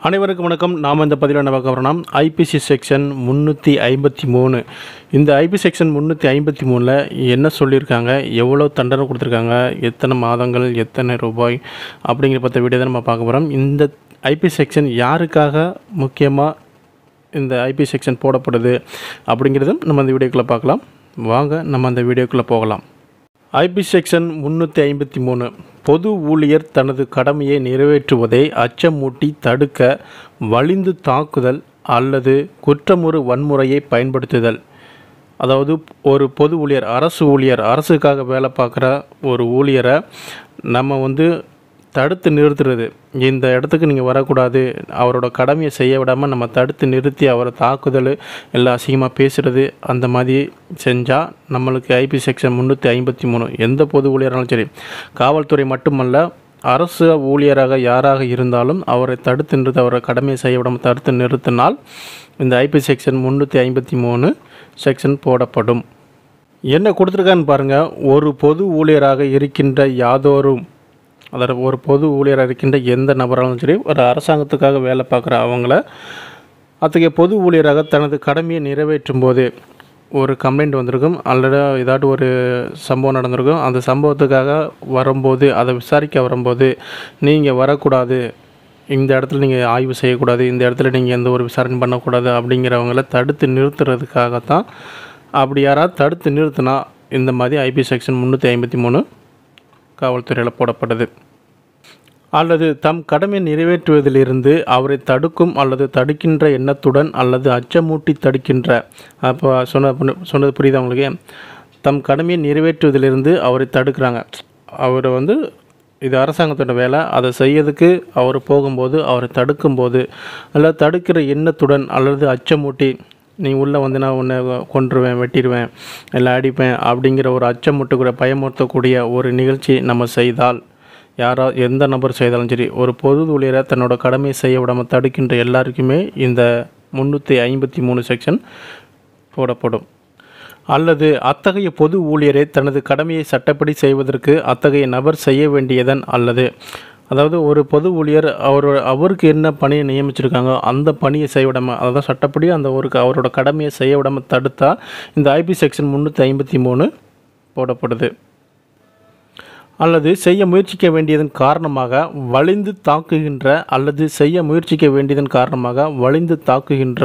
அனைவருக்கும் வணக்கம் நாம் இந்த பதிவில் என்ன பார்க்க போகிறோம்னா ஐபிசி செக்ஷன் முந்நூற்றி ஐம்பத்தி மூணு இந்த ஐபி செக்ஷன் முந்நூற்றி ஐம்பத்தி மூணில் என்ன சொல்லியிருக்காங்க எவ்வளோ தண்டனை கொடுத்துருக்காங்க எத்தனை மாதங்கள் எத்தனை ரூபாய் அப்படிங்கிற பற்றி வீடியோ தான் நம்ம பார்க்க போகிறோம் இந்த ஐபி செக்ஷன் யாருக்காக முக்கியமாக இந்த ஐபி செக்ஷன் போடப்படுது அப்படிங்கிறதும் நம்ம இந்த வீடியோக்குள்ளே பார்க்கலாம் வாங்க நம்ம அந்த வீடியோக்குள்ளே போகலாம் ஐபி செக்ஷன் முந்நூற்றி ஐம்பத்தி மூணு பொது ஊழியர் தனது கடமையை நிறைவேற்றுவதை அச்சமூட்டி தடுக்க வலிந்து தாக்குதல் அல்லது குற்றமுறு வன்முறையை பயன்படுத்துதல் அதாவது ஒரு பொது ஊழியர் அரசு ஊழியர் அரசுக்காக வேலை பார்க்குற ஒரு ஊழியரை நம்ம வந்து தடுத்து நிறுத்துறது இந்த இடத்துக்கு நீங்கள் வரக்கூடாது அவரோட கடமையை செய்ய விடாமல் நம்ம தடுத்து நிறுத்தி அவரை தாக்குதல் எல்லாம் அசிங்கமாக பேசுகிறது அந்த மாதிரி செஞ்சால் நம்மளுக்கு ஐபி செக்ஷன் முந்நூற்றி ஐம்பத்தி மூணு எந்த பொது ஊழியராலும் சரி காவல்துறை மட்டுமல்ல அரசு ஊழியராக யாராக இருந்தாலும் அவரை தடுத்து நிறுத்த அவரை கடமையை செய்ய விடாமல் தடுத்து நிறுத்தினால் இந்த ஐபி செக்ஷன் முந்நூற்றி ஐம்பத்தி மூணு செக்ஷன் போடப்படும் என்ன கொடுத்துருக்கான்னு பாருங்கள் ஒரு பொது ஊழியராக இருக்கின்ற யாதோரும் அதாவது ஒரு பொது ஊழியராக இருக்கின்ற எந்த நபராலும் சரி ஒரு அரசாங்கத்துக்காக வேலை பார்க்குற அவங்கள அத்தகைய பொது ஊழியராக தனது கடமையை நிறைவேற்றும் போது ஒரு கம்ப்ளைண்ட் வந்திருக்கும் அல்லது ஏதாட்டும் ஒரு சம்பவம் நடந்திருக்கும் அந்த சம்பவத்துக்காக வரும்போது அதை விசாரிக்க வரும்போது நீங்கள் வரக்கூடாது இந்த இடத்துல நீங்கள் ஆய்வு செய்யக்கூடாது இந்த இடத்துல நீங்கள் எந்த ஒரு விசாரணை பண்ணக்கூடாது அப்படிங்கிறவங்கள தடுத்து நிறுத்துறதுக்காகத்தான் அப்படி யாராவது தடுத்து நிறுத்தினா இந்த மாதிரி ஐபி செக்ஷன் முந்நூற்றி ஐம்பத்தி மூணு காவல்துறையில் போடப்பட்டது அல்லது தம் கடமை நிறைவேற்றுவதிலிருந்து அவரை தடுக்கும் அல்லது தடுக்கின்ற எண்ணத்துடன் அல்லது அச்சமூட்டி தடுக்கின்ற அப்போ சொன்ன சொன்னது புரியுதா உங்களுக்கு தம் கடமையை நிறைவேற்றுவதிலிருந்து அவரை தடுக்கிறாங்க அவரை வந்து இது அரசாங்கத்தோட வேலை அதை செய்யறதுக்கு அவர் போகும்போது அவரை தடுக்கும்போது அல்லது தடுக்கிற எண்ணத்துடன் அல்லது அச்சமூட்டி நீ உள்ளே வந்து நான் உன்னை கொன்றுவேன் வெட்டிடுவேன் இல்லை அடிப்பேன் அப்படிங்கிற ஒரு அச்சமூட்டக்கூடிய பயமுறுத்தக்கூடிய ஒரு நிகழ்ச்சி நம்ம செய்தால் யாரா எந்த நபர் செய்தாலும் சரி ஒரு பொது ஊழியரை தன்னோட கடமையை செய்ய விடாமல் தடுக்கின்ற எல்லாருக்குமே இந்த முந்நூற்றி ஐம்பத்தி மூணு செக்ஷன் போடப்படும் அல்லது அத்தகைய பொது ஊழியரை தனது கடமையை சட்டப்படி செய்வதற்கு அத்தகைய நபர் செய்ய வேண்டியதன் அல்லது அதாவது ஒரு பொது ஊழியர் அவரோட அவருக்கு என்ன பணியை நியமிச்சிருக்காங்க அந்த பணியை செய்ய விடாமல் அதாவது சட்டப்படி அந்த ஒரு அவரோட கடமையை செய்ய விடாமல் தடுத்தா இந்த ஐபி செக்ஷன் முந்நூற்றி ஐம்பத்தி மூணு போடப்படுது அல்லது செய்ய முயற்சிக்க வேண்டியதன் காரணமாக வலிந்து தாக்குகின்ற அல்லது செய்ய முயற்சிக்க வேண்டியதன் காரணமாக வலிந்து தாக்குகின்ற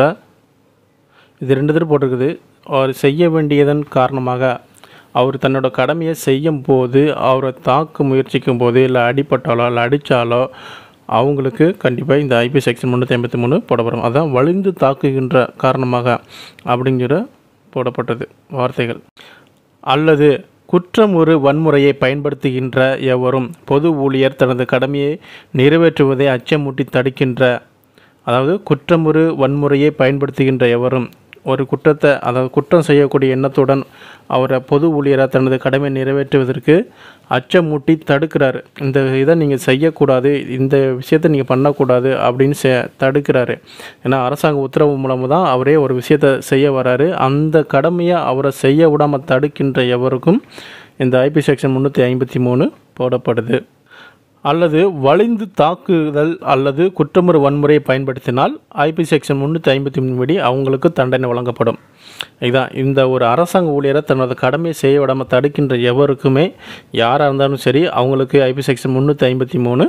இது ரெண்டு தடவை போட்டிருக்குது அவர் செய்ய வேண்டியதன் காரணமாக அவர் தன்னோட கடமையை செய்யும் போது அவரை தாக்க முயற்சிக்கும் போது இல்லை அடிப்பட்டாலோ இல்லை அடித்தாலோ அவங்களுக்கு கண்டிப்பாக இந்த ஐபி செக்ஷன் முந்நூற்றி ஐம்பத்தி மூணு போடப்படும் அதான் வலிந்து தாக்குகின்ற காரணமாக அப்படிங்கிற போடப்பட்டது வார்த்தைகள் அல்லது குற்றம் ஒரு வன்முறையை பயன்படுத்துகின்ற எவரும் பொது ஊழியர் தனது கடமையை நிறைவேற்றுவதை அச்சமூட்டி தடுக்கின்ற அதாவது குற்றமுறு வன்முறையை பயன்படுத்துகின்ற எவரும் ஒரு குற்றத்தை அதாவது குற்றம் செய்யக்கூடிய எண்ணத்துடன் அவரை பொது ஊழியராக தனது கடமை நிறைவேற்றுவதற்கு அச்சமூட்டி தடுக்கிறாரு இந்த இதை நீங்கள் செய்யக்கூடாது இந்த விஷயத்தை நீங்கள் பண்ணக்கூடாது அப்படின்னு செ தடுக்கிறாரு ஏன்னா அரசாங்க உத்தரவு மூலமாக தான் அவரே ஒரு விஷயத்தை செய்ய வராரு அந்த கடமையை அவரை செய்ய விடாமல் தடுக்கின்ற எவருக்கும் இந்த ஐபி செக்ஷன் முந்நூற்றி ஐம்பத்தி மூணு போடப்படுது அல்லது வலிந்து தாக்குதல் அல்லது குற்றமுறை வன்முறையை பயன்படுத்தினால் ஐபி செக்ஷன் முந்நூற்றி ஐம்பத்தி மூணு படி அவங்களுக்கு தண்டனை வழங்கப்படும் இதுதான் இந்த ஒரு அரசாங்க ஊழியரை தனது கடமையை செய்ய விடாமல் தடுக்கின்ற எவருக்குமே யாராக இருந்தாலும் சரி அவங்களுக்கு ஐபி செக்ஷன் முந்நூற்றி ஐம்பத்தி மூணு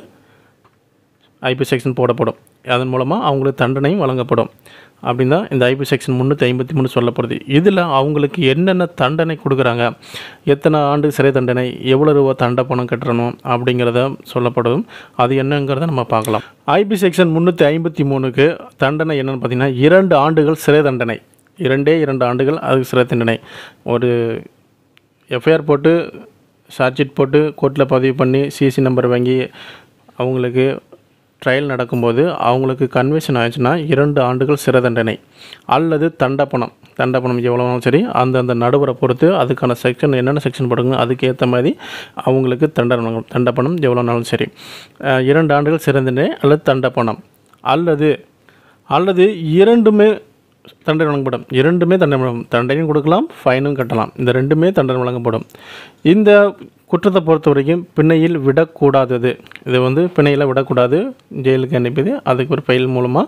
ஐபி செக்ஷன் போடப்படும் அதன் மூலமாக அவங்களுக்கு தண்டனையும் வழங்கப்படும் அப்படின்னு தான் இந்த ஐபி செக்ஷன் முந்நூற்றி ஐம்பத்தி மூணு சொல்லப்படுது இதில் அவங்களுக்கு என்னென்ன தண்டனை கொடுக்குறாங்க எத்தனை ஆண்டு சிறை தண்டனை எவ்வளோ ரூபா தண்டை பணம் கட்டணும் அப்படிங்கிறத சொல்லப்படும் அது என்னங்கிறத நம்ம பார்க்கலாம் ஐபி செக்ஷன் முந்நூற்றி ஐம்பத்தி மூணுக்கு தண்டனை என்னென்னு பார்த்தீங்கன்னா இரண்டு ஆண்டுகள் சிறை தண்டனை இரண்டே இரண்டு ஆண்டுகள் அதுக்கு சிறை தண்டனை ஒரு எஃப்ஐஆர் போட்டு சார்ஜ்ஷீட் போட்டு கோர்ட்டில் பதிவு பண்ணி சிசி நம்பர் வாங்கி அவங்களுக்கு ட்ரையல் நடக்கும்போது அவங்களுக்கு கன்விஷன் ஆயிடுச்சுன்னா இரண்டு ஆண்டுகள் சிறை தண்டனை அல்லது தண்டப்பணம் தண்டப்பணம் எவ்வளோனாலும் சரி அந்தந்த நடுவரை பொறுத்து அதுக்கான செக்ஷன் என்னென்ன செக்ஷன் போடுங்க அதுக்கேற்ற மாதிரி அவங்களுக்கு தண்டனை வழங்கும். தண்டப்பணம் எவ்வளோனாலும் சரி அஹ் இரண்டு ஆண்டுகள் சிறை தண்டனை அல்லது தண்டப்பணம் அல்லது அல்லது இரண்டுமே தண்டனை வழங்கப்படும் இரண்டுமே தண்டனை வழங்கும் தண்டனையும் கொடுக்கலாம் ஃபைனும் கட்டலாம் இந்த ரெண்டுமே தண்டனை வழங்கப்படும் இந்த குற்றத்தை பொறுத்த வரைக்கும் பிணையில் விடக்கூடாதது இது வந்து பிணையில் விடக்கூடாது ஜெயிலுக்கு அனுப்பிது அதுக்கு ஒரு ஃபைல் மூலமாக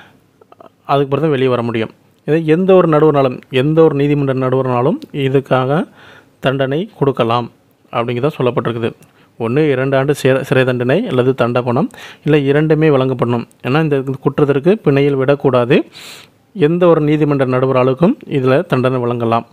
அதுக்கு பிறகு தான் வெளியே வர முடியும் இது எந்த ஒரு நடுவர்னாலும் எந்த ஒரு நீதிமன்ற நடுவர்னாலும் இதுக்காக தண்டனை கொடுக்கலாம் அப்படிங்கிறத சொல்லப்பட்டிருக்குது ஒன்று இரண்டு ஆண்டு சிறை சிறை தண்டனை அல்லது தண்டப்பணம் இல்லை இரண்டுமே வழங்கப்படணும் ஏன்னா இந்த குற்றத்திற்கு பிணையில் விடக்கூடாது எந்த ஒரு நீதிமன்ற நடுவராளுக்கும் இதில் தண்டனை வழங்கலாம்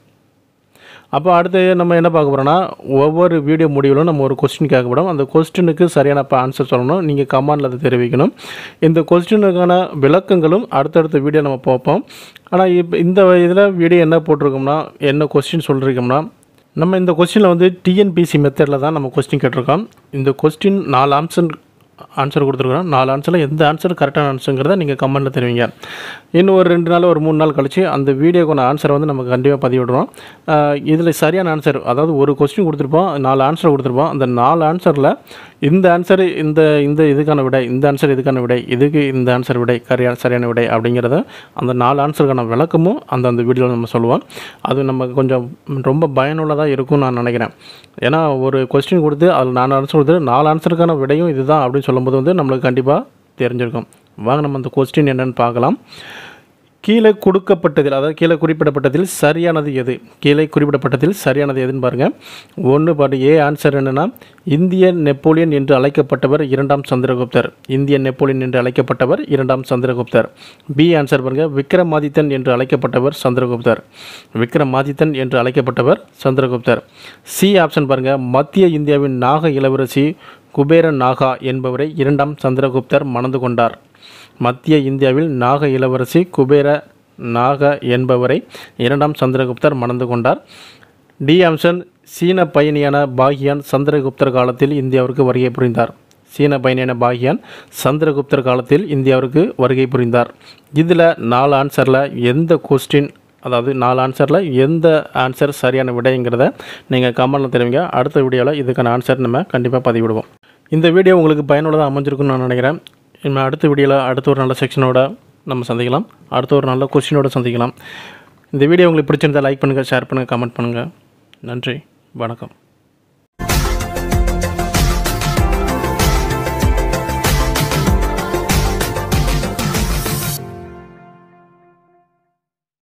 அப்போ அடுத்து நம்ம என்ன பார்க்க போகிறோம்னா ஒவ்வொரு வீடியோ முடிவிலும் நம்ம ஒரு கொஸ்டின் கேட்கப்படும் அந்த கொஸ்டினுக்கு சரியான இப்போ ஆன்சர் சொல்லணும் நீங்கள் கமெண்டில் அதை தெரிவிக்கணும் இந்த கொஸ்டினுக்கான விளக்கங்களும் அடுத்தடுத்த வீடியோ நம்ம பார்ப்போம் ஆனால் இப்போ இந்த இதில் வீடியோ என்ன போட்டிருக்கோம்னா என்ன கொஸ்டின் சொல்லியிருக்கோம்னா நம்ம இந்த கொஸ்டினில் வந்து டிஎன்பிசி மெத்தடில் தான் நம்ம கொஸ்டின் கேட்டிருக்கோம் இந்த கொஸ்டின் நாலு ஆன்சர் ஆன்சர் கொடுத்துருக்குறோம் நாலு ஆன்சரில் எந்த ஆன்சர் கரெக்டான ஆன்சருங்கிறத நீங்கள் கமெண்ட்டில் தெரிவிங்க இன்னும் ஒரு ரெண்டு நாள் ஒரு மூணு நாள் கழிச்சு அந்த வீடியோக்கான ஆன்சரை வந்து நம்ம கண்டிப்பாக பதிவிடுறோம் இதில் சரியான ஆன்சர் அதாவது ஒரு கொஸ்டின் கொடுத்துருப்போம் நாலு ஆன்சர் கொடுத்துருப்போம் அந்த நாலு ஆன்சரில் இந்த ஆன்சர் இந்த இந்த இதுக்கான விடை இந்த ஆன்சர் இதுக்கான விடை இதுக்கு இந்த ஆன்சர் விடை கரியா சரியான விடை அப்படிங்கிறத அந்த நாலு ஆன்சருக்கான விளக்கமும் அந்த அந்த வீடியோவில் நம்ம சொல்லுவோம் அது நமக்கு கொஞ்சம் ரொம்ப பயனுள்ளதாக இருக்கும்னு நான் நினைக்கிறேன் ஏன்னா ஒரு கொஸ்டின் கொடுத்து அதில் நாலு ஆன்சர் கொடுத்து நாலு ஆன்சருக்கான விடையும் இதுதான் அப்படின்னு சொல்லும்போது வந்து நம்மளுக்கு கண்டிப்பாக தெரிஞ்சிருக்கும் வாங்க நம்ம அந்த கொஸ்டின் என்னென்னு பார்க்கலாம் கீழே கொடுக்கப்பட்டதில் அதாவது கீழே குறிப்பிடப்பட்டதில் சரியானது எது கீழே குறிப்பிடப்பட்டதில் சரியானது எதுன்னு பாருங்கள் ஒன்று பாட்டு ஏ ஆன்சர் என்னென்னா இந்திய நெப்போலியன் என்று அழைக்கப்பட்டவர் இரண்டாம் சந்திரகுப்தர் இந்திய நெப்போலியன் என்று அழைக்கப்பட்டவர் இரண்டாம் சந்திரகுப்தர் பி ஆன்சர் பாருங்கள் விக்ரமாதித்தன் என்று அழைக்கப்பட்டவர் சந்திரகுப்தர் விக்ரமாதித்தன் என்று அழைக்கப்பட்டவர் சந்திரகுப்தர் சி ஆப்ஷன் பாருங்கள் மத்திய இந்தியாவின் நாக இளவரசி குபேர நாகா என்பவரை இரண்டாம் சந்திரகுப்தர் மணந்து கொண்டார் மத்திய இந்தியாவில் நாக இளவரசி குபேர நாக என்பவரை இரண்டாம் சந்திரகுப்தர் மணந்து கொண்டார் டி ஆம்சன் சீன பயணியான பாகியான் சந்திரகுப்தர் காலத்தில் இந்தியாவிற்கு வருகை புரிந்தார் சீன பயணியான பாகியான் சந்திரகுப்தர் காலத்தில் இந்தியாவிற்கு வருகை புரிந்தார் இதில் நாலு ஆன்சரில் எந்த கொஸ்டின் அதாவது நாலு ஆன்சரில் எந்த ஆன்சர் சரியான விடைங்கிறத நீங்கள் கமெண்ட்டில் தெரிவிங்க அடுத்த வீடியோவில் இதுக்கான ஆன்சர் நம்ம கண்டிப்பாக பதிவிடுவோம் இந்த வீடியோ உங்களுக்கு பயனுள்ளதாக அமைஞ்சிருக்குன்னு நான் நினைக்கிறேன் நம்ம அடுத்த வீடியோவில் அடுத்த ஒரு நல்ல செக்ஷனோட நம்ம சந்திக்கலாம் அடுத்த ஒரு நல்ல கொஸ்டினோட சந்திக்கலாம் இந்த வீடியோ உங்களுக்கு பிடிச்சிருந்தால் லைக் பண்ணுங்கள் ஷேர் பண்ணுங்கள் கமெண்ட் பண்ணுங்கள் நன்றி வணக்கம்